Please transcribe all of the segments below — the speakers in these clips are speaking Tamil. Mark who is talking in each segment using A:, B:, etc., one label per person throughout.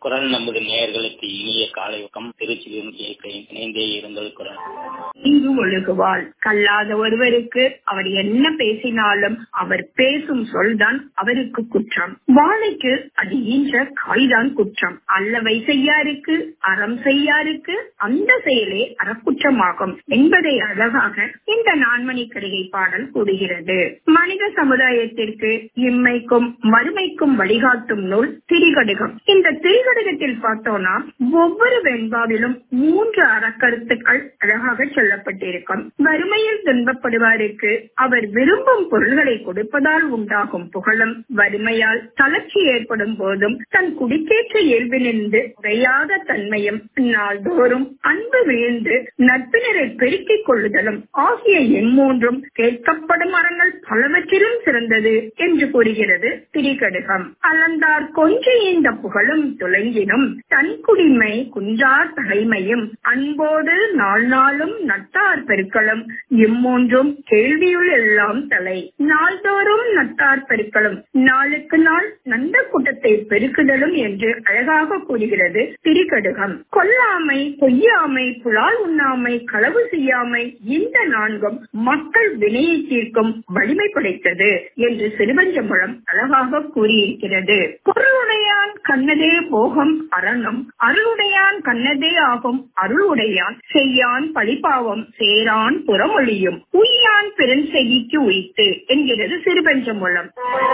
A: குரல் நமது நேயர்களுக்கு இனிய காலை வக்கம் திருச்சியிலிருந்து கேட்கிறேன் இணைந்தே இருங்கள் குரல்
B: இங்கு ஒழுகுவாள் கல்லாத ஒருவருக்கு அவர் என்ன பேசினாலும் அவர் பேசும் சொல்தான் அவருக்கு குற்றம் வாழைக்கு அது ஈன்ற காய்தான் குற்றம் அல்லவை செய்யாருக்கு அறம் செய்யாருக்கு அந்த செயலே அறக்குற்றமாகும் என்பதை அழகாக இந்த நான்மணி கடிகை பாடல் கூறுகிறது மனித சமுதாயத்திற்கு இம்மைக்கும் மறுமைக்கும் வழிகாட்டும் நூல் திரிகடுகம் இந்த திரிகடுகத்தில் பார்த்தோம்னா ஒவ்வொரு வெண்பாவிலும் மூன்று அறக்கருத்துக்கள் அழகாக சொல்லப்பட்டிருக்கும் வறுமையில் துன்பப்படுவாருக்கு அவர் விரும்பும் பொருள்களை கொடுப்பதால் உண்டாகும் புகழும் வறுமையால் தளர்ச்சி ஏற்படும் போதும் தன் குடிக்கேற்ற இயல்பிலிருந்து குறையாத தன்மையும் நாள்தோறும் அன்பு விழுந்து நட்பினரை பெருக்கிக் கொள்ளுதலும் ஆகிய எம்மூன்றும் கேட்கப்படும் அறங்கள் பலவற்றிலும் சிறந்தது என்று கூறுகிறது திரிகடுகம் அலந்தார் கொஞ்ச இந்த புகழும் துலங்கினும் தன் குடிமை குன்றார் தலைமையும் அன்போடு நாள் நாளும் நட்டார் பெருக்களும் இம்மூன்றும் கேள்வியுள் எல்லாம் தலை நாள்தோறும் நட்டார் பெருக்களும் நாளுக்கு நாள் நந்த கூட்டத்தை பெருக்குதலும் என்று அழகாக கூறுகிறது திரிகடுகம் கொல்லாமை பொய்யாமை புலால் உண்ணாமை களவு செய்யாமை இந்த நான்கும் மக்கள் வினையை தீர்க்கும் வலிமை படைத்தது என்று சிறுபஞ்சம்பழம் அழகாக கூறியிருக்கிறது பொருளுடையான் கண்ணதே போகம் அறனும் அருளுடையான் கண்ணதே ஆகும் அருளுடையான் செய்யான் பழிப்பாவம் சேரான் புறமொழியும் உய்யான் பிறன் செய்திக்கு உய்த்து என்கிறது சிறுபஞ்சம்பழம்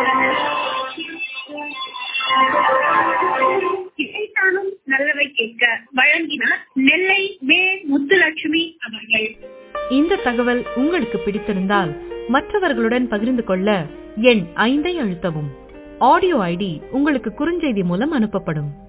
B: இதைத்தானும் நல்லவை கேட்க வழங்கினார் நெல்லை வே முத்துலட்சுமி அவர்கள்
C: இந்த தகவல் உங்களுக்கு பிடித்திருந்தால் மற்றவர்களுடன் பகிர்ந்து கொள்ள எண் ஐந்தை அழுத்தவும் ஆடியோ ஐடி உங்களுக்கு குறுஞ்செய்தி மூலம் அனுப்பப்படும்